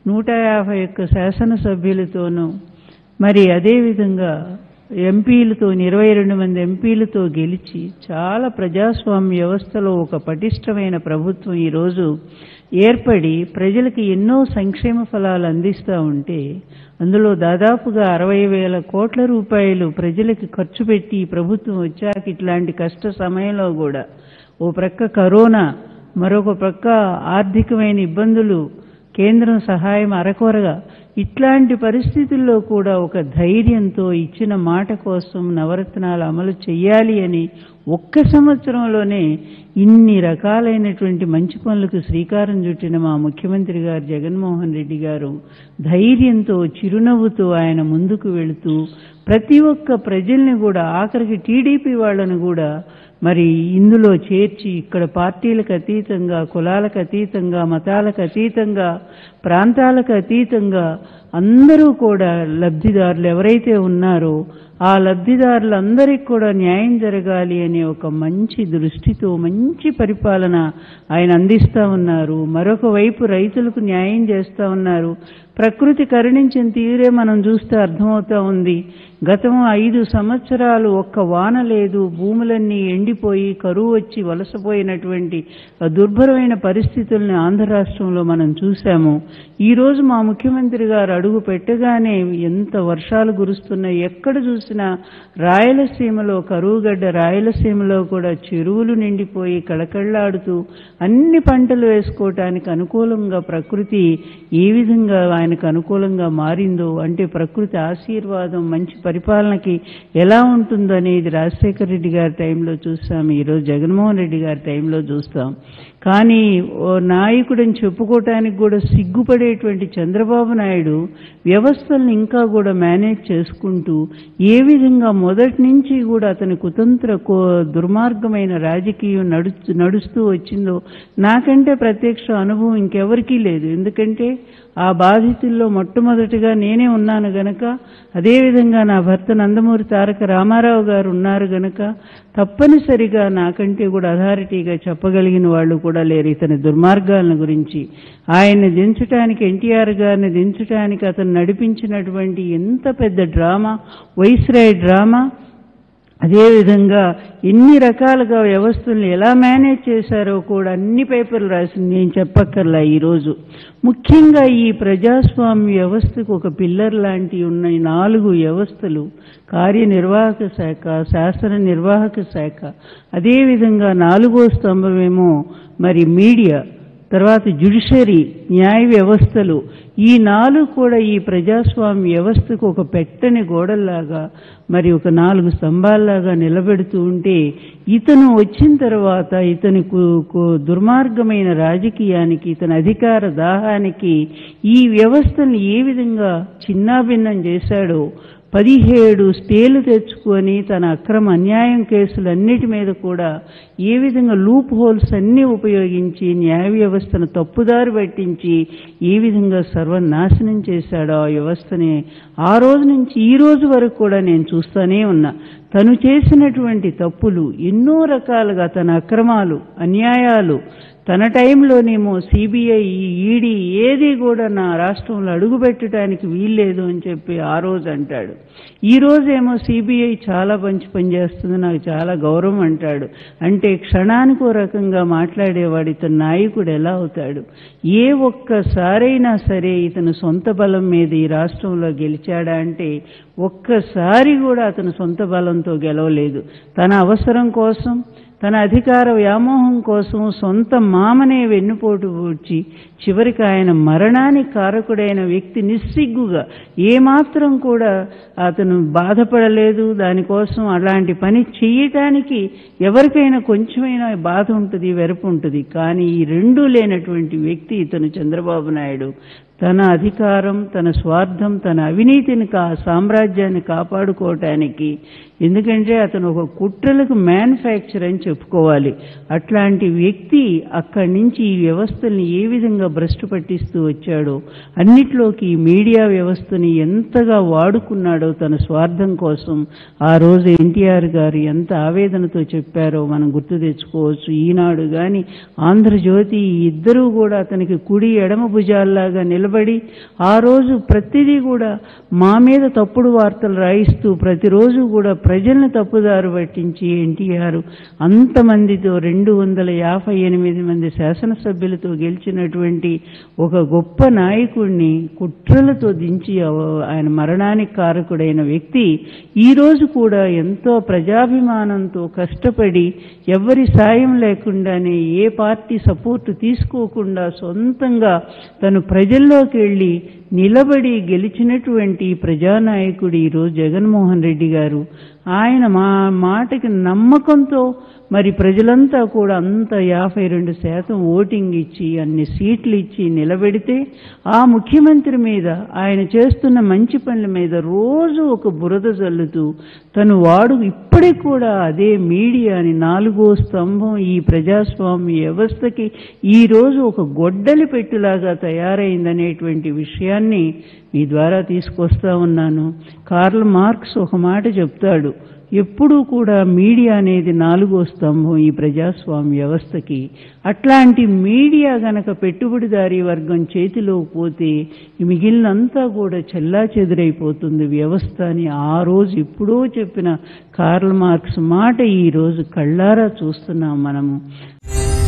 నూట యాభై ఒక్క శాసనసభ్యులతోనూ మరి అదేవిధంగా ఎంపీలతో ఇరవై రెండు మంది ఎంపీలతో గెలిచి చాలా ప్రజాస్వామ్య వ్యవస్థలో ఒక పటిష్టమైన ప్రభుత్వం ఈరోజు ఏర్పడి ప్రజలకు ఎన్నో సంక్షేమ ఫలాలు అందిస్తూ ఉంటే అందులో దాదాపుగా అరవై వేల కోట్ల రూపాయలు ప్రజలకు ఖర్చు పెట్టి ఈ ప్రభుత్వం వచ్చాక ఇట్లాంటి కష్ట సమయంలో కూడా ఓ ప్రక్క కరోనా మరొక ప్రక్క ఆర్థికమైన ఇబ్బందులు కేంద్రం సహాయం అరకొరగా ఇట్లాంటి పరిస్థితుల్లో కూడా ఒక ధైర్యంతో ఇచ్చిన మాట కోసం నవరత్నాలు అమలు చేయాలి అని ఒక్క సంవత్సరంలోనే ఇన్ని రకాలైనటువంటి మంచి పనులకు శ్రీకారం చుట్టిన మా ముఖ్యమంత్రి గారు జగన్మోహన్ రెడ్డి గారు ధైర్యంతో చిరునవ్వుతో ఆయన ముందుకు వెళుతూ ప్రతి ఒక్క ప్రజల్ని కూడా ఆఖరికి టీడీపీ వాళ్ళను కూడా మరి ఇందులో చేర్చి ఇక్కడ పార్టీలకు అతీతంగా కులాలకు అతీతంగా మతాలకు అతీతంగా ప్రాంతాలకు అతీతంగా అందరూ కూడా లబ్ధిదారులు ఎవరైతే ఉన్నారో ఆ లబ్ధిదారులందరికీ కూడా న్యాయం జరగాలి అనే ఒక మంచి దృష్టితో మంచి పరిపాలన ఆయన అందిస్తా ఉన్నారు మరొక వైపు రైతులకు న్యాయం చేస్తా ఉన్నారు ప్రకృతి కరుణించిన తీరే మనం చూస్తే అర్థమవుతా ఉంది గతం ఐదు సంవత్సరాలు ఒక్క వాన లేదు భూములన్నీ ఎండిపోయి కరువు వచ్చి వలసపోయినటువంటి దుర్భరమైన పరిస్థితుల్ని ఆంధ్ర రాష్ట్రంలో మనం చూశాము ఈరోజు మా ముఖ్యమంత్రి గారు అడుగు పెట్టగానే ఎంత వర్షాలు కురుస్తున్నాయి ఎక్కడ చూసినా రాయలసీమలో కరువుగడ్డ రాయలసీమలో కూడా చెరువులు నిండిపోయి కళకళ్ళాడుతూ అన్ని పంటలు వేసుకోవటానికి అనుకూలంగా ప్రకృతి ఏ విధంగా ఆయనకు అనుకూలంగా మారిందో అంటే ప్రకృతి ఆశీర్వాదం మంచి పరిపాలనకి ఎలా ఉంటుందో అనేది రాజశేఖర రెడ్డి గారి టైంలో చూస్తాం ఈరోజు జగన్మోహన్ రెడ్డి గారి టైంలో చూస్తాం కానీ ఓ నాయకుడని చెప్పుకోవటానికి కూడా సిగ్గుపడేటువంటి చంద్రబాబు నాయుడు వ్యవస్థల్ని ఇంకా కూడా మేనేజ్ చేసుకుంటూ ఏ విధంగా మొదటి నుంచి కూడా అతని కుతంత్ర కో దుర్మార్గమైన రాజకీయం నడుస్తూ నడుస్తూ వచ్చిందో నాకంటే ప్రత్యక్ష అనుభవం ఇంకెవరికీ లేదు ఎందుకంటే ఆ బాధితుల్లో మొట్టమొదటిగా నేనే ఉన్నాను గనక అదేవిధంగా నా భర్త నందమూరి తారక రామారావు గారు ఉన్నారు గనక తప్పనిసరిగా నాకంటే కూడా అథారిటీగా చెప్పగలిగిన వాళ్ళు కూడా లేరు ఇతని దుర్మార్గాలను గురించి ఆయన్ని దించడానికి ఎన్టీఆర్ గారిని దించడానికి అతను నడిపించినటువంటి ఎంత పెద్ద డ్రామా వైస్రాయ్ డ్రామా అదేవిధంగా ఎన్ని రకాలుగా వ్యవస్థలను ఎలా మేనేజ్ చేశారో కూడా అన్ని పేపర్లు రాసింది నేను చెప్పక్కర్లా ఈరోజు ముఖ్యంగా ఈ ప్రజాస్వామ్య వ్యవస్థకు ఒక పిల్లర్ లాంటి ఉన్న ఈ నాలుగు వ్యవస్థలు కార్యనిర్వాహక శాఖ శాసన నిర్వాహక శాఖ అదేవిధంగా నాలుగో స్తంభమేమో మరి మీడియా తర్వాత జ్యుడిషరీ న్యాయ వ్యవస్థలు ఈ నాలుగు కూడా ఈ ప్రజాస్వామ్య వ్యవస్థకు ఒక పెట్టని గోడల్లాగా మరి ఒక నాలుగు స్తంభాల్లాగా నిలబెడుతూ ఉంటే ఇతను వచ్చిన తర్వాత ఇతని కు- కు- దుర్మార్గమైన రాజకీయానికి ఇతని అధికార దాహానికి ఈ వ్యవస్థను ఏ విధంగా చిన్నాభిన్నం చేశాడో పదిహేడు స్టేలు తెచ్చుకొని తన అక్రమ అన్యాయం కేసులన్నిటి మీద కూడా ఏ విధంగా లూప్ హోల్స్ అన్నీ ఉపయోగించి న్యాయ వ్యవస్థను తప్పుదారి పట్టించి ఏ విధంగా సర్వనాశనం చేశాడో ఆ వ్యవస్థని ఆ రోజు నుంచి ఈ రోజు వరకు కూడా నేను చూస్తూనే ఉన్నా తను చేసినటువంటి తప్పులు ఎన్నో రకాలుగా తన అక్రమాలు అన్యాయాలు తన టైంలోనేమో సిబిఐ ఈడీ ఏది కూడా నా రాష్ట్రంలో అడుగుపెట్టడానికి వీల్లేదు అని చెప్పి ఆ రోజు అంటాడు ఈ రోజేమో సిబిఐ చాలా మంచి పని చేస్తుంది నాకు చాలా గౌరవం అంటాడు అంటే క్షణానికి ఓ రకంగా మాట్లాడేవాడు ఇతను నాయకుడు ఎలా అవుతాడు ఏ ఒక్కసారైనా సరే ఇతను సొంత బలం మీద ఈ రాష్ట్రంలో గెలిచాడా అంటే ఒక్కసారి కూడా అతను సొంత బలంతో గెలవలేదు తన అవసరం కోసం తన అధికార వ్యామోహం కోసం సొంత మామనే వెన్నుపోటు పూడ్చి చివరికి ఆయన మరణానికి కారకుడైన వ్యక్తి నిస్సిగ్గుగా ఏమాత్రం కూడా అతను బాధపడలేదు దానికోసం అలాంటి పని చేయటానికి ఎవరికైనా కొంచెమైనా బాధ ఉంటుంది వెరపు ఉంటుంది కానీ ఈ రెండూ లేనటువంటి వ్యక్తి ఇతను చంద్రబాబు నాయుడు తన అధికారం తన స్వార్థం తన అవినీతిని కా సామ్రాజ్యాన్ని కాపాడుకోవటానికి ఎందుకంటే అతను ఒక కుట్రలకు మ్యానుఫ్యాక్చర్ అని చెప్పుకోవాలి అట్లాంటి వ్యక్తి అక్కడి నుంచి ఈ వ్యవస్థల్ని ఏ విధంగా భ్రష్టు పట్టిస్తూ వచ్చాడో అన్నిట్లోకి ఈ మీడియా వ్యవస్థని ఎంతగా వాడుకున్నాడో తన స్వార్థం కోసం ఆ రోజు ఎన్టీఆర్ గారు ఎంత ఆవేదనతో చెప్పారో మనం గుర్తు తెచ్చుకోవచ్చు ఈనాడు కానీ ఆంధ్రజ్యోతి ఈ ఇద్దరూ కూడా అతనికి కుడి ఎడమ భుజాల్లాగా నిలబడి నిలబడి ఆ రోజు ప్రతిదీ కూడా మా మీద తప్పుడు వార్తలు రాయిస్తూ ప్రతిరోజు కూడా ప్రజల్ని తప్పుదారు పట్టించి ఎన్టీఆర్ అంతమందితో రెండు వందల యాభై ఎనిమిది మంది శాసనసభ్యులతో గెలిచినటువంటి ఒక గొప్ప నాయకుడిని కుట్రలతో దించి అవ- ఆయన మరణానికి కారకుడైన వ్యక్తి ఈ రోజు కూడా ఎంతో ప్రజాభిమానంతో కష్టపడి ఎవరి సాయం లేకుండానే ఏ పార్టీ సపోర్ట్ తీసుకోకుండా సొంతంగా తను ప్రజల్లోకి వెళ్ళి నిలబడి గెలిచినటువంటి ప్రజానాయకుడు ఈరోజు జగన్మోహన్ రెడ్డి గారు ఆయన మా మాటకి నమ్మకంతో మరి ప్రజలంతా కూడా అంత యాభై రెండు శాతం ఓటింగ్ ఇచ్చి అన్ని సీట్లు ఇచ్చి నిలబెడితే ఆ ముఖ్యమంత్రి మీద ఆయన చేస్తున్న మంచి పనుల మీద రోజు ఒక బురద జల్లుతూ తను వాడు ఇప్పటికి కూడా అదే మీడియాని నాలుగో స్తంభం ఈ ప్రజాస్వామ్య వ్యవస్థకి ఈ రోజు ఒక గొడ్డలి పెట్టులాగా తయారైందనేటువంటి విషయాన్ని మీ ద్వారా తీసుకొస్తా ఉన్నాను కార్ల్ మార్క్స్ ఒక మాట చెప్తాడు ఎప్పుడూ కూడా మీడియా అనేది నాలుగో స్తంభం ఈ ప్రజాస్వామ్య వ్యవస్థకి అట్లాంటి మీడియా గనక పెట్టుబడిదారీ వర్గం చేతిలో పోతే ఈ మిగిలినంతా కూడా చెల్లా చెదురైపోతుంది వ్యవస్థ అని ఆ రోజు ఎప్పుడో చెప్పిన కార్ల్ మార్క్స్ మాట ఈ రోజు కళ్ళారా చూస్తున్నాం మనము